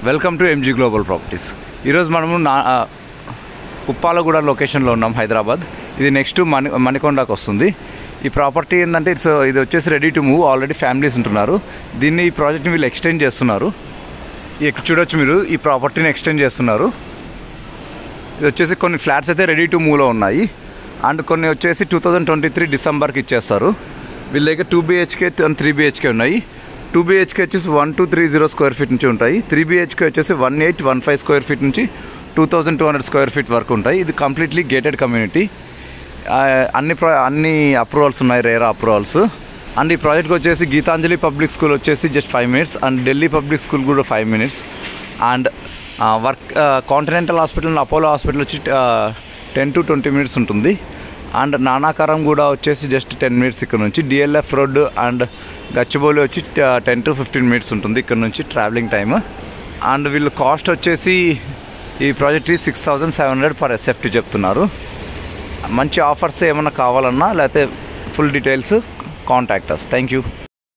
welcome to MG global properties ఈరోజు మనము నా ఆ, ఉప్పాలగూడ లొకేషన్లో ఉన్నాం హైదరాబాద్ ఇది నెక్స్ట్ మణి మణికొండకు వస్తుంది ఈ ప్రాపర్టీ ఏంటంటే ఇట్స్ ఇది వచ్చేసి ready to move already families ఉంటున్నారు దీన్ని ఈ ప్రాజెక్ట్ని వీళ్ళు ఎక్స్టెండ్ చేస్తున్నారు ఇక్కడ చూడొచ్చు మీరు ఈ ప్రాపర్టీని ఎక్స్టెండ్ చేస్తున్నారు ఇది వచ్చేసి కొన్ని ఫ్లాట్స్ అయితే రెడీ టు మూవ్లో ఉన్నాయి అండ్ కొన్ని వచ్చేసి టూ థౌజండ్ ట్వంటీ త్రీ డిసెంబర్కి ఇచ్చేస్తారు వీళ్ళ దగ్గర two BHK and three BHK ఉన్నాయి టూ బీహెచ్కే వచ్చేసి one two three zero square feet నుంచి ఉంటాయి త్రీ బీహెచ్కే వచ్చేసి one eight one five square feet నుంచి two thousand two hundred square feet వరకు ఉంటాయి ఇది కంప్లీట్లీ గేటెడ్ కమ్యూనిటీ అన్ని ప్రా అన్ని అప్రూవల్స్ ఉన్నాయి రేరా అప్రూవల్స్ అండ్ ఈ ప్రాజెక్ట్కి వచ్చేసి గీతాంజలి పబ్లిక్ స్కూల్ వచ్చేసి just five minutes and Delhi public school కూడా five minutes and work continental hospital and Apollo hospital వచ్చి టెన్ టు ట్వంటీ మినిట్స్ ఉంటుంది అండ్ నానాకరం కూడా వచ్చేసి జస్ట్ టెన్ మినిట్స్ ఇక్కడ నుంచి డిఎల్ఎఫ్ రోడ్ అండ్ గచ్చిబౌలి వచ్చి టెన్ టు ఫిఫ్టీన్ మినిట్స్ ఉంటుంది ఇక్కడ నుంచి ట్రావెలింగ్ టైమ్ అండ్ వీళ్ళు కాస్ట్ వచ్చేసి ఈ project six thousand seven hundred per SFT చెప్తున్నారు మంచి ఆఫర్స్ ఏమైనా కావాలన్నా లేకపోతే full details contact us thank you